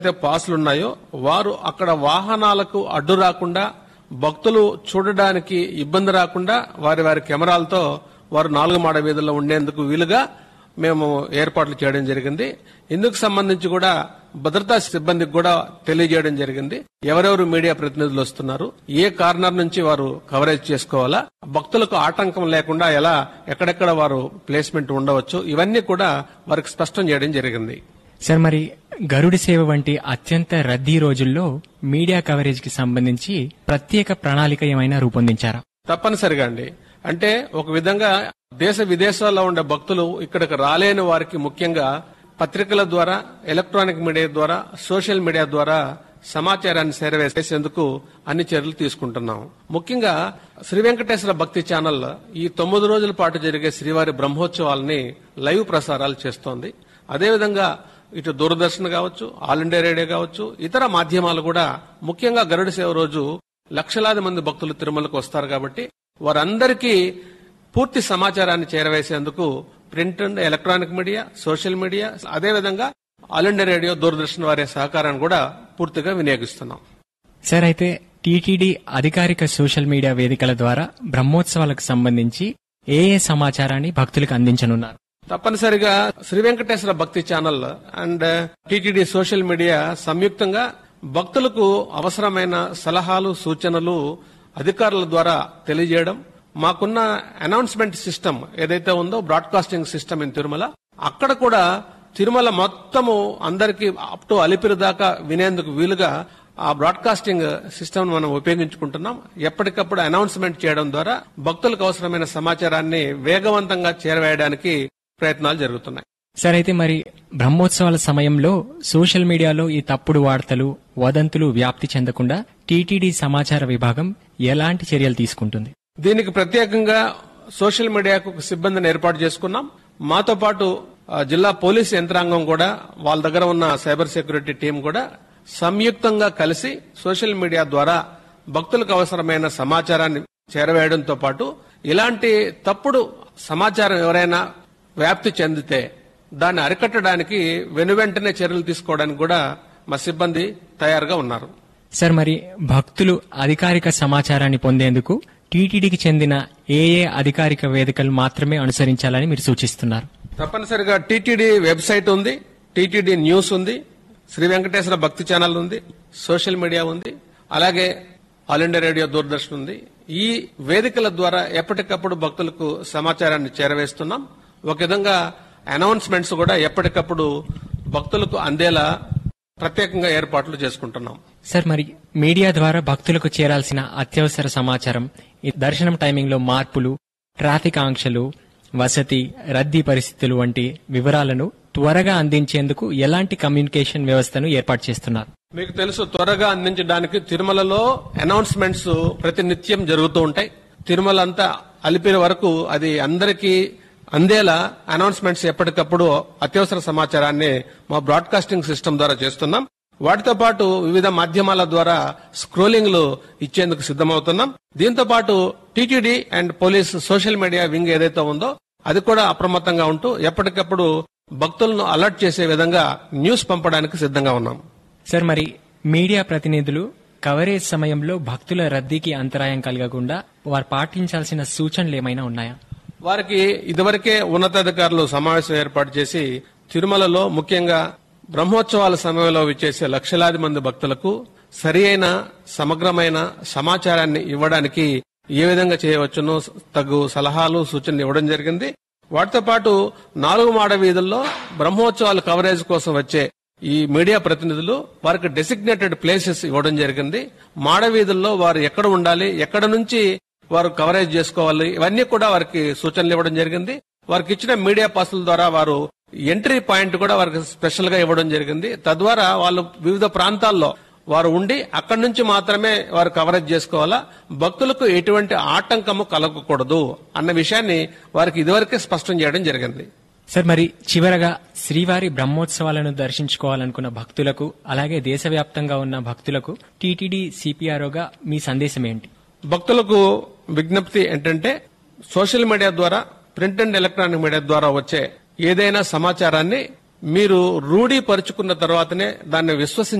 అయితే పాసులు ఉన్నాయో వారు అక్కడ వాహనాలకు అడ్డు రాకుండా భక్తులు చూడడానికి ఇబ్బంది రాకుండా వారి వారి కెమెరాలతో వారు నాలుగు మాడ వీధుల్లో ఉండేందుకు వీలుగా మేము ఏర్పాట్లు చేయడం జరిగింది ఇందుకు సంబంధించి కూడా భద్రతా సిబ్బందికి కూడా తెలియజేయడం జరిగింది ఎవరెవరు మీడియా ప్రతినిధులు వస్తున్నారు ఏ కార్నర్ నుంచి వారు కవరేజ్ చేసుకోవాలా భక్తులకు ఆటంకం లేకుండా ఎలా ఎక్కడెక్కడ వారు ప్లేస్మెంట్ ఉండవచ్చు ఇవన్నీ కూడా వారికి స్పష్టం చేయడం జరిగింది సార్ మరి గరుడి సేవ వంటి అత్యంత రద్దీ రోజుల్లో మీడియా కవరేజ్ కి సంబంధించి ప్రత్యేక ప్రణాళిక ఏమైనా రూపొందించారా తప్పనిసరిగా అండి అంటే ఒక విధంగా దేశ విదేశాల్లో ఉండే భక్తులు ఇక్కడికి రాలేని వారికి ముఖ్యంగా పత్రికల ద్వారా ఎలక్ట్రానిక్ మీడియా ద్వారా సోషల్ మీడియా ద్వారా సమాచారాన్ని చేరవేసేందుకు అన్ని చర్యలు తీసుకుంటున్నాం ముఖ్యంగా శ్రీ వెంకటేశ్వర భక్తి ఛానల్ ఈ తొమ్మిది రోజుల పాటు జరిగే శ్రీవారి బ్రహ్మోత్సవాల్ని లైవ్ ప్రసారాలు చేస్తోంది అదేవిధంగా ఇటు దూరదర్శన్ కావచ్చు ఆల్ ఇండియా రేడియో కావచ్చు ఇతర మాధ్యమాలు కూడా ముఖ్యంగా గరుడ సేవ రోజు లక్షలాది మంది భక్తులు తిరుమలకు వస్తారు కాబట్టి వారందరికీ పూర్తి సమాచారాన్ని చేరవేసేందుకు print and electronic media social media అదేవిధంగా ఆల్ ఇండియా రేడియో దూరదర్శన్ వారి సహకారాన్ని కూడా పూర్తిగా వినియోగిస్తున్నాం సార్ అయితే టీటీడీ అధికారిక సోషల్ మీడియా వేదికల ద్వారా బ్రహ్మోత్సవాలకు సంబంధించి ఏ ఏ సమాచారాన్ని భక్తులకు అందించనున్నారు తప్పనిసరిగా Shri Venkateswara Bhakti channel and TTD social media సంయుక్తంగా భక్తులకు అవసరమైన సలహాలు సూచనలు అధికారుల ద్వారా తెలియజేయడం మాకున్న అనౌన్స్మెంట్ సిస్టమ్ ఏదైతే ఉందో బ్రాడ్కాస్టింగ్ సిస్టమ్ ఇన్ తిరుమల అక్కడ కూడా తిరుమల మొత్తము అందరికీ అప్ టు అలిపిరి దాకా వినేందుకు వీలుగా ఆ బ్రాడ్కాస్టింగ్ సిస్టమ్ మనం ఉపయోగించుకుంటున్నాం ఎప్పటికప్పుడు అనౌన్స్మెంట్ చేయడం ద్వారా భక్తులకు అవసరమైన సమాచారాన్ని వేగవంతంగా చేరవేయడానికి ప్రయత్నాలు జరుగుతున్నాయి సార్ అయితే మరి బ్రహ్మోత్సవాల సమయంలో సోషల్ మీడియాలో ఈ తప్పుడు వార్తలు వదంతులు వ్యాప్తి చెందకుండా టీటీడీ సమాచార విభాగం ఎలాంటి చర్యలు తీసుకుంటుంది దీనికి ప్రత్యేకంగా సోషల్ మీడియాకు ఒక సిబ్బందిని ఏర్పాటు చేసుకున్నాం మాతో పాటు ఆ, జిల్లా పోలీస్ యంత్రాంగం కూడా వాళ్ళ దగ్గర ఉన్న సైబర్ సెక్యూరిటీ టీం కూడా సంయుక్తంగా కలిసి సోషల్ మీడియా ద్వారా భక్తులకు అవసరమైన సమాచారాన్ని చేరవేయడంతో పాటు ఇలాంటి తప్పుడు సమాచారం ఎవరైనా వ్యాప్తి చెందితే దాన్ని అరికట్టడానికి వెనువెంటనే చర్యలు తీసుకోవడానికి కూడా మా సిబ్బంది తయారుగా ఉన్నారు సార్ మరి భక్తులు అధికారిక సమాచారాన్ని పొందేందుకు టీటీడీకి చెందిన ఏ ఏ అధికారిక వేదికలు మాత్రమే అనుసరించాలని మీరు సూచిస్తున్నారు తప్పనిసరిగా టీటీడీ వెబ్సైట్ ఉంది టీటీడీ న్యూస్ ఉంది శ్రీ వెంకటేశ్వర భక్తి ఛానల్ ఉంది సోషల్ మీడియా ఉంది అలాగే ఆల్ ఇండియా రేడియో దూరదర్శన్ ఉంది ఈ వేదికల ద్వారా ఎప్పటికప్పుడు భక్తులకు సమాచారాన్ని చేరవేస్తున్నాం ఒక విధంగా అనౌన్స్మెంట్స్ కూడా ఎప్పటికప్పుడు భక్తులకు అందేలా ప్రత్యేకంగా ఏర్పాట్లు చేసుకుంటున్నాం సార్ మరి మీడియా ద్వారా భక్తులకు చేరాల్సిన అత్యవసర సమాచారం ఈ దర్శనం టైమింగ్లో మార్పులు ట్రాఫిక్ ఆంక్షలు వసతి రద్దీ పరిస్థితులు వంటి వివరాలను త్వరగా అందించేందుకు ఎలాంటి కమ్యూనికేషన్ వ్యవస్థను ఏర్పాటు చేస్తున్నారు మీకు తెలుసు త్వరగా అందించడానికి తిరుమలలో అనౌన్స్మెంట్స్ ప్రతినిత్యం జరుగుతూ ఉంటాయి తిరుమల అంతా అలిపిరి వరకు అది అందరికీ అందేలా అనౌన్స్మెంట్స్ ఎప్పటికప్పుడు అత్యవసర సమాచారాన్ని మా బ్రాడ్కాస్టింగ్ సిస్టమ్ ద్వారా చేస్తున్నాం వాటితో పాటు వివిధ మాధ్యమాల ద్వారా స్క్రోలింగ్లు ఇచ్చేందుకు సిద్ధమవుతున్నాం దీంతో పాటు TTD and police social media wing ఏదైతే ఉందో అది కూడా అప్రమత్తంగా ఉంటూ ఎప్పటికప్పుడు భక్తులను అలర్ట్ చేసే విధంగా న్యూస్ పంపడానికి సిద్ధంగా ఉన్నాం సార్ మరి మీడియా ప్రతినిధులు కవరేజ్ సమయంలో భక్తుల రద్దీకి అంతరాయం కలగకుండా వారు పాటించాల్సిన సూచనలు ఏమైనా ఉన్నాయా వారికి ఇదివరకే ఉన్నతాధికారులు సమావేశం ఏర్పాటు చేసి తిరుమలలో ముఖ్యంగా బ్రహ్మోత్సవాల సమయంలో విచ్చేసే లక్షలాది మంది భక్తులకు సరి అయిన సమగ్రమైన సమాచారాన్ని ఇవ్వడానికి ఏ విధంగా చేయవచ్చునో తగు సలహాలు సూచనలు ఇవ్వడం జరిగింది వాటితో పాటు నాలుగు మాడ వీధుల్లో బ్రహ్మోత్సవాల కవరేజ్ కోసం వచ్చే ఈ మీడియా ప్రతినిధులు వారికి డెసిగ్నేటెడ్ ప్లేసెస్ ఇవ్వడం జరిగింది మాడ వీధుల్లో వారు ఎక్కడ ఉండాలి ఎక్కడ నుంచి వారు కవరేజ్ చేసుకోవాలి ఇవన్నీ కూడా వారికి సూచనలు ఇవ్వడం జరిగింది వారికి ఇచ్చిన మీడియా పాసుల ద్వారా వారు ఎంట్రీ పాయింట్ కూడా వారికి స్పెషల్ గా ఇవ్వడం జరిగింది తద్వారా వాళ్ళు వివిధ ప్రాంతాల్లో వారు ఉండి అక్కడి నుంచి మాత్రమే వారు కవరేజ్ చేసుకోవాలా భక్తులకు ఎటువంటి ఆటంకము కలగకూడదు అన్న విషయాన్ని వారికి ఇదివరకే స్పష్టం చేయడం జరిగింది సార్ మరి చివరగా శ్రీవారి బ్రహ్మోత్సవాలను దర్శించుకోవాలనుకున్న భక్తులకు అలాగే దేశవ్యాప్తంగా ఉన్న భక్తులకు టీటీడీ సిపిఆర్ఓగా మీ సందేశం ఏంటి భక్తులకు విజ్ఞప్తి ఏంటంటే సోషల్ మీడియా ద్వారా ప్రింట్ అండ్ ఎలక్ట్రానిక్ మీడియా ద్వారా వచ్చే ఏదైనా సమాచారాన్ని మీరు రూఢీపరుచుకున్న తర్వాతనే దాన్ని విశ్వసించ